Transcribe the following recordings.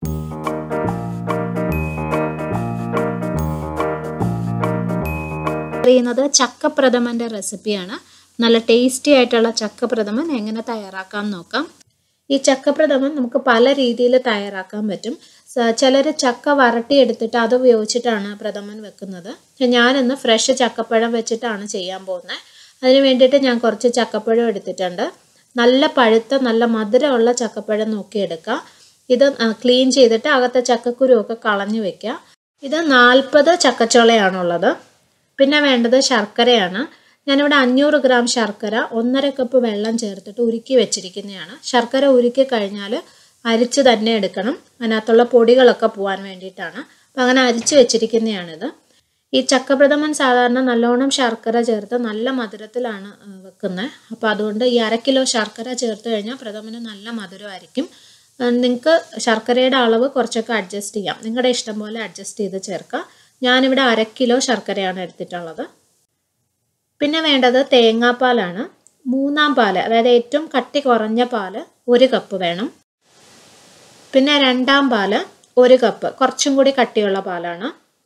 അറിയുന്നത് ചക്കപ്രഥമൻ്റെ റെസിപ്പിയാണ് നല്ല ടേസ്റ്റി ആയിട്ടുള്ള ചക്കപ്രഥമൻ എങ്ങനെ തയ്യാറാക്കാം നോക്കാം ഈ ചക്കപ്രഥമൻ നമുക്ക് പല രീതിയിൽ തയ്യാറാക്കാൻ പറ്റും ചിലർ ചക്ക വരട്ടിയെടുത്തിട്ട് അത് ഉപയോഗിച്ചിട്ടാണ് പ്രഥമൻ വെക്കുന്നത് ഞാനിന്ന് ഫ്രഷ് ചക്കപ്പഴം വെച്ചിട്ടാണ് ചെയ്യാൻ പോകുന്നത് അതിന് വേണ്ടിയിട്ട് ഞാൻ കുറച്ച് ചക്കപ്പഴം എടുത്തിട്ടുണ്ട് നല്ല പഴുത്ത നല്ല മധുരമുള്ള ചക്കപ്പഴം നോക്കിയെടുക്കുക ഇത് ക്ലീൻ ചെയ്തിട്ട് അകത്തെ ചക്കക്കുരുവൊക്കെ കളഞ്ഞു വെക്കുക ഇത് നാൽപ്പത് ചക്കച്ചോളയാണുള്ളത് പിന്നെ വേണ്ടത് ശർക്കരയാണ് ഞാനിവിടെ അഞ്ഞൂറ് ഗ്രാം ശർക്കര ഒന്നര കപ്പ് വെള്ളം ചേർത്തിട്ട് ഉരുക്കി വെച്ചിരിക്കുന്നതാണ് ശർക്കര ഉരുക്കി കഴിഞ്ഞാൽ അരിച്ച് തന്നെ എടുക്കണം അതിനകത്തുള്ള പൊടികളൊക്കെ പോകാൻ വേണ്ടിയിട്ടാണ് അപ്പം അങ്ങനെ അരിച്ച് വെച്ചിരിക്കുന്നതാണിത് ഈ ചക്കപ്രഥമൻ സാധാരണ നല്ലോണം ശർക്കര ചേർത്ത് നല്ല മധുരത്തിലാണ് വെക്കുന്നത് അപ്പോൾ അതുകൊണ്ട് ഈ അര കിലോ ശർക്കര ചേർത്ത് കഴിഞ്ഞാൽ പ്രഥമന് നല്ല മധുരമായിരിക്കും നിങ്ങൾക്ക് ശർക്കരയുടെ അളവ് കുറച്ചൊക്കെ അഡ്ജസ്റ്റ് ചെയ്യാം നിങ്ങളുടെ ഇഷ്ടം പോലെ അഡ്ജസ്റ്റ് ചെയ്ത് ചേർക്കുക ഞാനിവിടെ അര കിലോ ശർക്കരയാണ് എടുത്തിട്ടുള്ളത് പിന്നെ വേണ്ടത് തേങ്ങാപ്പാലാണ് മൂന്നാം പാല് അതായത് ഏറ്റവും കട്ടി കുറഞ്ഞ പാല് ഒരു കപ്പ് വേണം പിന്നെ രണ്ടാം പാല് ഒരു കപ്പ് കുറച്ചും കൂടി കട്ടിയുള്ള പാലാണ്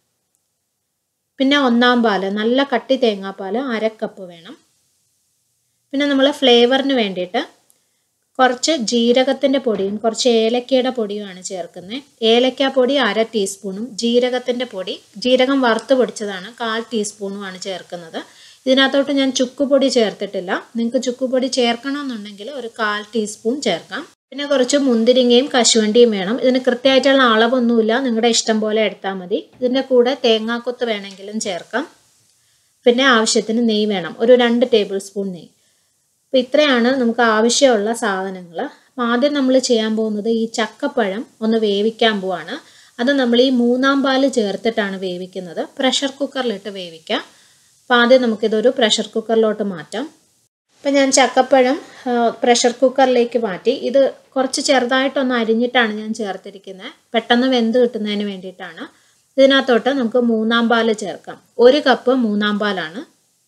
പിന്നെ ഒന്നാം പാല് നല്ല കട്ടി തേങ്ങാപ്പാൽ അര കപ്പ് വേണം പിന്നെ നമ്മൾ ഫ്ലേവറിന് വേണ്ടിയിട്ട് കുറച്ച് ജീരകത്തിൻ്റെ പൊടിയും കുറച്ച് ഏലക്കയുടെ പൊടിയുമാണ് ചേർക്കുന്നത് ഏലക്ക പൊടി അര ടീസ്പൂണും ജീരകത്തിൻ്റെ പൊടി ജീരകം വറുത്ത് പൊടിച്ചതാണ് കാൽ ടീസ്പൂണുമാണ് ചേർക്കുന്നത് ഇതിനകത്തോട്ട് ഞാൻ ചുക്കുപൊടി ചേർത്തിട്ടില്ല നിങ്ങൾക്ക് ചുക്കുപൊടി ചേർക്കണമെന്നുണ്ടെങ്കിൽ ഒരു കാൽ ടീസ്പൂൺ ചേർക്കാം പിന്നെ കുറച്ച് മുന്തിരിങ്ങയും കശുവണ്ടിയും വേണം ഇതിന് കൃത്യമായിട്ടുള്ള അളവൊന്നുമില്ല നിങ്ങളുടെ ഇഷ്ടം പോലെ എടുത്താൽ മതി ഇതിൻ്റെ കൂടെ തേങ്ങാക്കൊത്ത് വേണമെങ്കിലും ചേർക്കാം പിന്നെ ആവശ്യത്തിന് നെയ്യ് വേണം ഒരു രണ്ട് ടേബിൾ സ്പൂൺ നെയ്യ് അപ്പോൾ ഇത്രയാണ് നമുക്ക് ആവശ്യമുള്ള സാധനങ്ങൾ അപ്പോൾ ആദ്യം നമ്മൾ ചെയ്യാൻ പോകുന്നത് ഈ ചക്കപ്പഴം ഒന്ന് വേവിക്കാൻ പോവാണ് അത് നമ്മൾ ഈ മൂന്നാം പാല് ചേർത്തിട്ടാണ് വേവിക്കുന്നത് പ്രഷർ കുക്കറിലിട്ട് വേവിക്കാം അപ്പോൾ ആദ്യം നമുക്കിതൊരു പ്രഷർ കുക്കറിലോട്ട് മാറ്റാം അപ്പം ഞാൻ ചക്കപ്പഴം പ്രഷർ കുക്കറിലേക്ക് മാറ്റി ഇത് കുറച്ച് ചെറുതായിട്ടൊന്ന് അരിഞ്ഞിട്ടാണ് ഞാൻ ചേർത്തിരിക്കുന്നത് പെട്ടെന്ന് വെന്ത് കിട്ടുന്നതിന് വേണ്ടിയിട്ടാണ് ഇതിനകത്തോട്ട് നമുക്ക് മൂന്നാം പാല് ചേർക്കാം ഒരു കപ്പ് മൂന്നാം പാലാണ്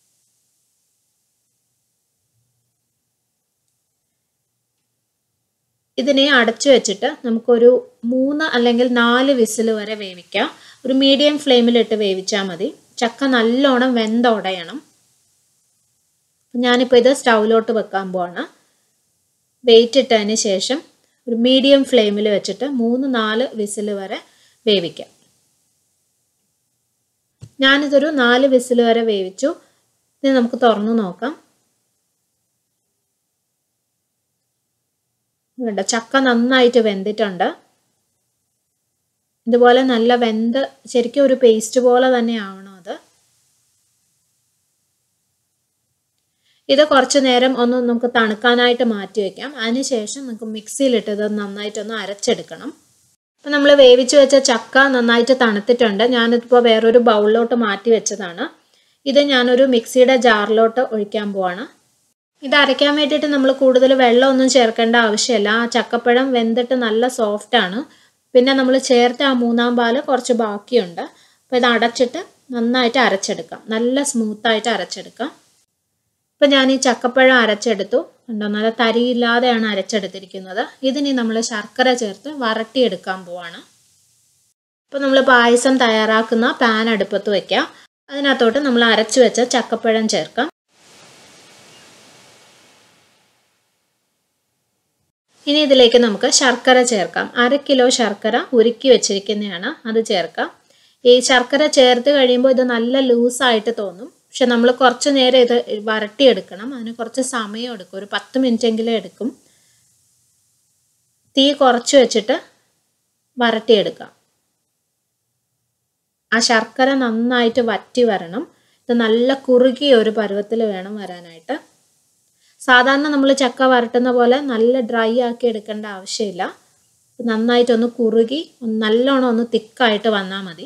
ഇതിനെ അടച്ചു വെച്ചിട്ട് നമുക്കൊരു മൂന്ന് അല്ലെങ്കിൽ നാല് വിസിൽ വരെ വേവിക്കാം ഒരു മീഡിയം ഫ്ലെയിമിലിട്ട് വേവിച്ചാൽ മതി ചക്ക നല്ലോണം വെന്തുടയണം ഞാനിപ്പോൾ ഇത് സ്റ്റൗവിലോട്ട് വെക്കാൻ പോവാണ് വെയിറ്റ് ഇട്ടതിന് ശേഷം ഒരു മീഡിയം ഫ്ലെയിമിൽ വെച്ചിട്ട് മൂന്ന് നാല് വിസിൽ വരെ വേവിക്കാം ഞാനിതൊരു നാല് വിസിൽ വരെ വേവിച്ചു ഇത് നമുക്ക് തുറന്നു നോക്കാം വേണ്ട ചക്ക നന്നായിട്ട് വെന്തിട്ടുണ്ട് ഇതുപോലെ നല്ല വെന്ത് ശരിക്കും ഒരു പേസ്റ്റ് പോലെ തന്നെ ആവണം അത് ഇത് കുറച്ച് നേരം ഒന്ന് നമുക്ക് തണുക്കാനായിട്ട് മാറ്റി വെക്കാം അതിനുശേഷം നമുക്ക് മിക്സിയിലിട്ട് ഇത് നന്നായിട്ടൊന്ന് അരച്ചെടുക്കണം അപ്പം നമ്മൾ വേവിച്ച് വെച്ച ചക്ക നന്നായിട്ട് തണുത്തിട്ടുണ്ട് ഞാനിപ്പോൾ വേറൊരു ബൗളിലോട്ട് മാറ്റി വെച്ചതാണ് ഇത് ഞാനൊരു മിക്സിയുടെ ജാറിലോട്ട് ഒഴിക്കാൻ പോവാണ് ഇത് അരയ്ക്കാൻ വേണ്ടിയിട്ട് നമ്മൾ കൂടുതൽ വെള്ളമൊന്നും ചേർക്കേണ്ട ആവശ്യമില്ല ആ ചക്കപ്പഴം വെന്തിട്ട് നല്ല സോഫ്റ്റാണ് പിന്നെ നമ്മൾ ചേർത്ത ആ മൂന്നാം പാല് കുറച്ച് ബാക്കിയുണ്ട് അപ്പോൾ ഇത് അടച്ചിട്ട് നന്നായിട്ട് അരച്ചെടുക്കാം നല്ല സ്മൂത്തായിട്ട് അരച്ചെടുക്കാം ഇപ്പം ഞാൻ ഈ ചക്കപ്പഴം അരച്ചെടുത്തു ഉണ്ടോ നല്ല തരിയില്ലാതെയാണ് അരച്ചെടുത്തിരിക്കുന്നത് ഇതിനി നമ്മൾ ശർക്കര ചേർത്ത് വരട്ടിയെടുക്കാൻ പോവാണ് ഇപ്പം നമ്മൾ പായസം തയ്യാറാക്കുന്ന പാൻ അടുപ്പത്ത് വയ്ക്കാം അതിനകത്തോട്ട് നമ്മൾ അരച്ചു വെച്ച ചക്കപ്പഴം ചേർക്കാം ഇനി ഇതിലേക്ക് നമുക്ക് ശർക്കര ചേർക്കാം അര കിലോ ശർക്കര ഉരുക്കി വെച്ചിരിക്കുന്നതാണ് അത് ചേർക്കാം ഈ ശർക്കര ചേർത്ത് കഴിയുമ്പോൾ ഇത് നല്ല ലൂസായിട്ട് തോന്നും പക്ഷെ നമ്മൾ കുറച്ച് നേരം ഇത് വരട്ടിയെടുക്കണം അതിന് കുറച്ച് സമയം എടുക്കും ഒരു പത്ത് മിനിറ്റെങ്കിലും എടുക്കും തീ കുറച്ച് വെച്ചിട്ട് വരട്ടിയെടുക്കാം ആ ശർക്കര നന്നായിട്ട് വറ്റി വരണം ഇത് നല്ല കുറുകിയ ഒരു പരുവത്തിൽ വേണം വരാനായിട്ട് സാധാരണ നമ്മൾ ചക്ക വരട്ടുന്ന പോലെ നല്ല ഡ്രൈ ആക്കി എടുക്കേണ്ട ആവശ്യമില്ല നന്നായിട്ടൊന്ന് കുറുകി നല്ലോണം ഒന്ന് തിക്കായിട്ട് വന്നാൽ മതി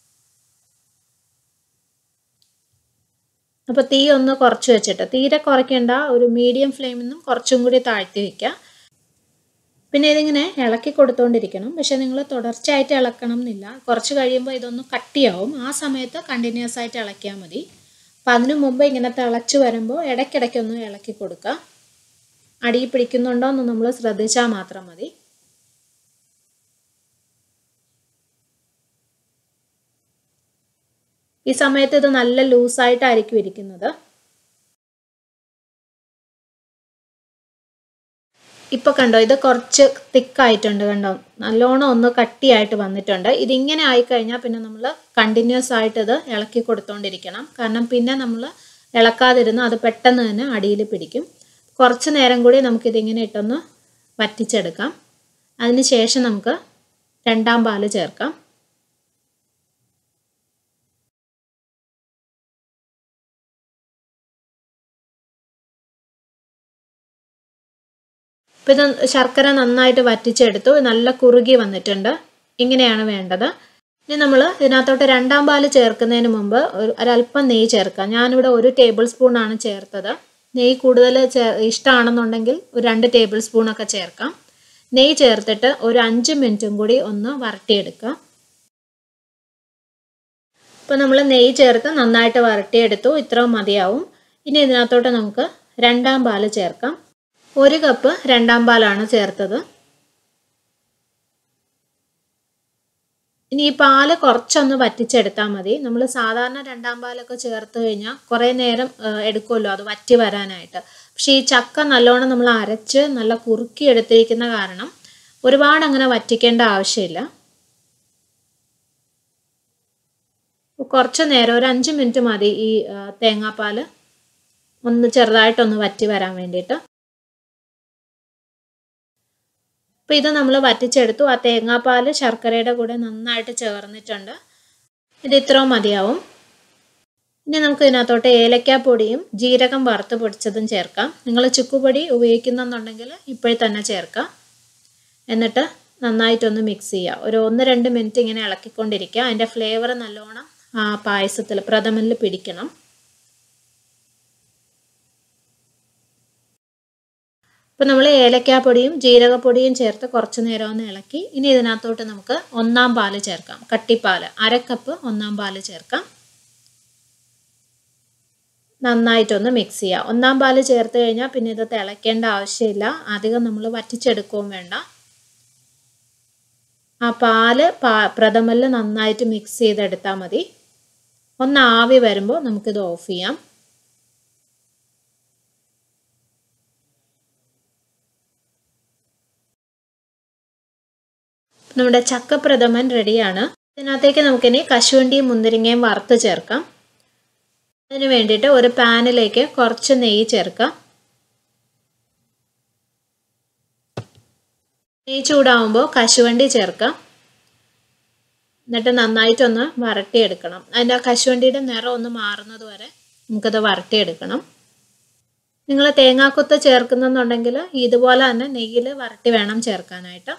അപ്പോൾ തീ ഒന്ന് കുറച്ച് വെച്ചിട്ട് തീരെ കുറയ്ക്കേണ്ട ഒരു മീഡിയം ഫ്ലെയിമിൽ നിന്നും കുറച്ചും കൂടി താഴ്ത്തി വയ്ക്കുക പിന്നെ ഇതിങ്ങനെ ഇളക്കി കൊടുത്തുകൊണ്ടിരിക്കണം പക്ഷെ നിങ്ങൾ തുടർച്ചയായിട്ട് ഇളക്കണം എന്നില്ല കുറച്ച് കഴിയുമ്പോൾ ഇതൊന്ന് കട്ടിയാവും ആ സമയത്ത് കണ്ടിന്യൂസ് ആയിട്ട് ഇളക്കിയാൽ മതി അപ്പം അതിനു മുമ്പ് ഇങ്ങനെ തിളച്ച് വരുമ്പോൾ ഇടയ്ക്കിടയ്ക്കൊന്ന് ഇളക്കി കൊടുക്കുക അടിയിൽ പിടിക്കുന്നുണ്ടോ എന്ന് നമ്മൾ ശ്രദ്ധിച്ചാൽ മാത്രം മതി ഈ സമയത്ത് ഇത് നല്ല ലൂസായിട്ടായിരിക്കും ഇരിക്കുന്നത് ഇപ്പൊ കണ്ടോ ഇത് കുറച്ച് തിക്കായിട്ടുണ്ട് കണ്ടോ നല്ലോണം ഒന്ന് കട്ടിയായിട്ട് വന്നിട്ടുണ്ട് ഇതിങ്ങനെ ആയിക്കഴിഞ്ഞാൽ പിന്നെ നമ്മൾ കണ്ടിന്യൂസ് ആയിട്ട് ഇത് ഇളക്കി കൊടുത്തോണ്ടിരിക്കണം കാരണം പിന്നെ നമ്മൾ ഇളക്കാതിരുന്ന് അത് പെട്ടെന്ന് തന്നെ അടിയിൽ പിടിക്കും കുറച്ച് നേരം കൂടി നമുക്കിതിങ്ങനെ ഇട്ടൊന്ന് വറ്റിച്ചെടുക്കാം അതിന് ശേഷം നമുക്ക് രണ്ടാം പാല് ചേർക്കാം ഇപ്പം ഇത് ശർക്കര നന്നായിട്ട് വറ്റിച്ചെടുത്തു നല്ല കുറുകി വന്നിട്ടുണ്ട് ഇങ്ങനെയാണ് വേണ്ടത് ഇനി നമ്മൾ ഇതിനകത്തോട്ട് രണ്ടാം പാല് ചേർക്കുന്നതിന് മുമ്പ് ഒരു ഒരല്പം നെയ്യ് ചേർക്കാം ഞാനിവിടെ ഒരു ടേബിൾ സ്പൂണാണ് ചേർത്തത് നെയ്യ് കൂടുതൽ ചേ ഇഷ്ടമാണെന്നുണ്ടെങ്കിൽ ഒരു രണ്ട് ടേബിൾ സ്പൂണൊക്കെ ചേർക്കാം നെയ്യ് ചേർത്തിട്ട് ഒരു അഞ്ച് മിനിറ്റും കൂടി ഒന്ന് വരട്ടിയെടുക്കുക ഇപ്പം നമ്മൾ നെയ്യ് ചേർത്ത് നന്നായിട്ട് വരട്ടിയെടുത്തു ഇത്രയും മതിയാവും ഇനി ഇതിനകത്തോട്ട് നമുക്ക് രണ്ടാം പാല് ചേർക്കാം ഒരു കപ്പ് രണ്ടാം പാലാണ് ചേർത്തത് ഇനി ഈ പാല് കുറച്ചൊന്ന് വറ്റിച്ചെടുത്താൽ മതി നമ്മൾ സാധാരണ രണ്ടാം പാലൊക്കെ ചേർത്ത് കഴിഞ്ഞാൽ കുറേ നേരം എടുക്കുമല്ലോ അത് വറ്റി വരാനായിട്ട് പക്ഷേ ഈ ചക്ക നല്ലോണം നമ്മൾ അരച്ച് നല്ല കുറുക്കി എടുത്തിരിക്കുന്ന കാരണം ഒരുപാട് അങ്ങനെ വറ്റിക്കേണ്ട ആവശ്യമില്ല കുറച്ച് നേരം ഒരു അഞ്ച് മിനിറ്റ് മതി ഈ തേങ്ങാപ്പാൽ ഒന്ന് ചെറുതായിട്ടൊന്ന് വറ്റി വരാൻ വേണ്ടിയിട്ട് അപ്പോൾ ഇത് നമ്മൾ വറ്റിച്ചെടുത്തു ആ തേങ്ങാപ്പാൽ ശർക്കരയുടെ കൂടെ നന്നായിട്ട് ചേർന്നിട്ടുണ്ട് ഇത് ഇത്രയും മതിയാവും ഇനി നമുക്ക് ഇതിനകത്തോട്ട് ഏലക്കാപ്പൊടിയും ജീരകം വറുത്ത് പൊടിച്ചതും ചേർക്കാം നിങ്ങൾ ചുക്കുപൊടി ഉപയോഗിക്കുന്നെന്നുണ്ടെങ്കിൽ ഇപ്പോഴും തന്നെ ചേർക്കാം എന്നിട്ട് നന്നായിട്ടൊന്ന് മിക്സ് ചെയ്യുക ഒരു ഒന്ന് രണ്ട് മിനിറ്റ് ഇങ്ങനെ ഇളക്കിക്കൊണ്ടിരിക്കുക അതിൻ്റെ ഫ്ലേവർ നല്ലോണം ആ പായസത്തിൽ പ്രഥമനിൽ പിടിക്കണം അപ്പോൾ നമ്മൾ ഏലക്കാപ്പൊടിയും ജീരകപ്പൊടിയും ചേർത്ത് കുറച്ച് നേരം ഒന്ന് ഇളക്കി ഇനി ഇതിനകത്തോട്ട് നമുക്ക് ഒന്നാം പാല് ചേർക്കാം കട്ടിപ്പാല് അരക്കപ്പ് ഒന്നാം പാല് ചേർക്കാം നന്നായിട്ടൊന്ന് മിക്സ് ചെയ്യുക ഒന്നാം പാല് ചേർത്ത് കഴിഞ്ഞാൽ പിന്നെ ഇത് തിളയ്ക്കേണ്ട ആവശ്യമില്ല അധികം നമ്മൾ വറ്റിച്ചെടുക്കുകയും വേണ്ട ആ പാല് പാ പ്രഥമനിൽ നന്നായിട്ട് മിക്സ് ചെയ്തെടുത്താൽ മതി ഒന്ന് ആവി വരുമ്പോൾ നമുക്കിത് ഓഫ് ചെയ്യാം നമ്മുടെ ചക്കപ്രഥമൻ റെഡിയാണ് ഇതിനകത്തേക്ക് നമുക്കിനി കശുവണ്ടിയും മുന്തിരിങ്ങയും വറുത്ത് ചേർക്കാം അതിന് വേണ്ടിയിട്ട് ഒരു പാനിലേക്ക് കുറച്ച് നെയ്യ് ചേർക്കാം നെയ്യ് ചൂടാവുമ്പോൾ കശുവണ്ടി ചേർക്കാം എന്നിട്ട് നന്നായിട്ടൊന്ന് വരട്ടിയെടുക്കണം അതിൻ്റെ ആ കശുവണ്ടിയുടെ നിറം ഒന്ന് മാറുന്നത് വരെ നമുക്കത് വരട്ടിയെടുക്കണം നിങ്ങൾ തേങ്ങാക്കൊത്ത് ചേർക്കുന്നെന്നുണ്ടെങ്കിൽ ഇതുപോലെ തന്നെ നെയ്യിൽ വരട്ടി വേണം ചേർക്കാനായിട്ട്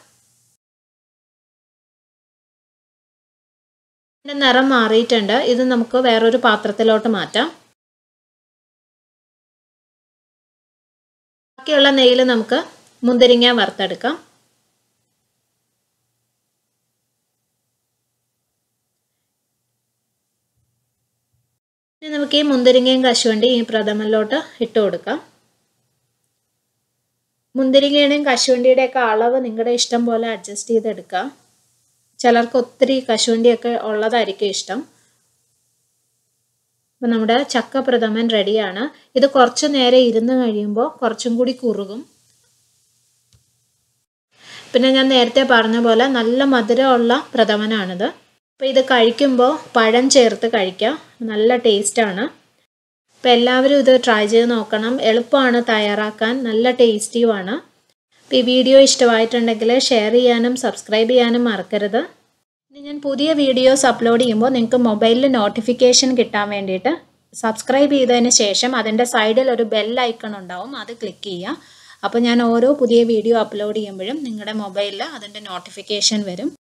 ഇതിൻ്റെ നിറം മാറിയിട്ടുണ്ട് ഇത് നമുക്ക് വേറൊരു പാത്രത്തിലോട്ട് മാറ്റാം ബാക്കിയുള്ള നെയ്യിൽ നമുക്ക് മുന്തിരിങ്ങ വറുത്തെടുക്കാം ഇനി നമുക്ക് ഈ മുന്തിരിങ്ങയും കശുവണ്ടിയും ഈ പ്രഥമനിലോട്ട് ഇട്ട് കൊടുക്കാം മുന്തിരിങ്ങയുടെയും കശുവണ്ടിയുടെയൊക്കെ അളവ് നിങ്ങളുടെ ഇഷ്ടം പോലെ അഡ്ജസ്റ്റ് ചെയ്തെടുക്കാം ചിലർക്ക് ഒത്തിരി കശുവണ്ടിയൊക്കെ ഉള്ളതായിരിക്കും ഇഷ്ടം അപ്പം നമ്മുടെ ചക്ക പ്രഥമൻ റെഡിയാണ് ഇത് കുറച്ച് നേരം ഇരുന്ന് കഴിയുമ്പോൾ കുറച്ചും കൂടി കുറുകും പിന്നെ ഞാൻ നേരത്തെ പറഞ്ഞ പോലെ നല്ല മധുരമുള്ള പ്രഥമനാണിത് അപ്പോൾ ഇത് കഴിക്കുമ്പോൾ പഴം ചേർത്ത് കഴിക്കാം നല്ല ടേസ്റ്റാണ് അപ്പോൾ എല്ലാവരും ഇത് ട്രൈ ചെയ്ത് നോക്കണം എളുപ്പമാണ് തയ്യാറാക്കാൻ നല്ല ടേസ്റ്റിയുമാണ് അപ്പോൾ ഈ വീഡിയോ ഇഷ്ടമായിട്ടുണ്ടെങ്കിൽ ഷെയർ ചെയ്യാനും സബ്സ്ക്രൈബ് ചെയ്യാനും മറക്കരുത് ഇനി ഞാൻ പുതിയ വീഡിയോസ് അപ്ലോഡ് ചെയ്യുമ്പോൾ നിങ്ങൾക്ക് മൊബൈലിൽ നോട്ടിഫിക്കേഷൻ കിട്ടാൻ വേണ്ടിയിട്ട് സബ്സ്ക്രൈബ് ചെയ്തതിന് ശേഷം അതിൻ്റെ സൈഡിൽ ഒരു ബെൽ ഐക്കൺ ഉണ്ടാവും അത് ക്ലിക്ക് ചെയ്യുക അപ്പോൾ ഞാൻ ഓരോ പുതിയ വീഡിയോ അപ്ലോഡ് ചെയ്യുമ്പോഴും നിങ്ങളുടെ മൊബൈലിൽ അതിൻ്റെ നോട്ടിഫിക്കേഷൻ വരും